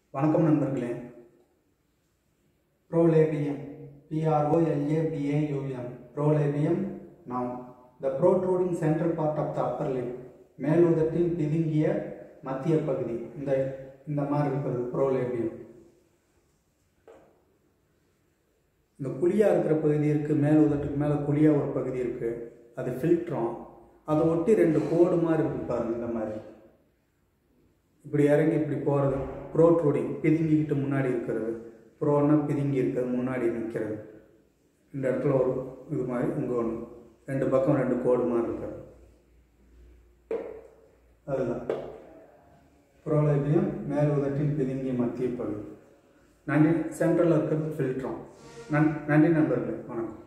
வணக்கம் நண்பர்களே ப்ரோலேபியம் பிஆர்ஓஎல்ஏபிஏயூஎம் ப்ரோலேபியம் நாம் த ப்ரோட்ரூடிங் central part of the Appar lip மேலுதட்டின் பிதுங்கிய மத்திய பகுதி இந்த இந்த மாதிரி இருக்கிறது ப்ரோலேபியம் இந்த குழியாக இருக்கிற பகுதி இருக்குது மேல் உதட்டுக்கு மேலே குழியாக ஒரு பகுதி இருக்குது அது ஃபில்ட்ரம் அதை ஒட்டி ரெண்டு கோடு மாதிரி இருக்கு பாருங்க இந்த மாதிரி இப்படி இறங்கி இப்படி போகிறது ப்ரோட்ரூடிங் பிதுங்கிக்கிட்டு முன்னாடி இருக்கிறது ப்ரோன்னா பிதுங்கி இருக்கிறது முன்னாடி நிற்கிறது இந்த இடத்துல ஒரு இது மாதிரி இங்கே ஒன்று ரெண்டு பக்கம் ரெண்டு கோடு மாதிரி இருக்கிறது அதுதான் ப்ரோலேபியம் மேல் உதட்டின் பிதுங்கிய மத்திய பகுதி நன்றி சென்ட்ரலில் இருக்கிறது ஃபில்ட்ரம் நன் நன்றி நண்பர்களே வணக்கம்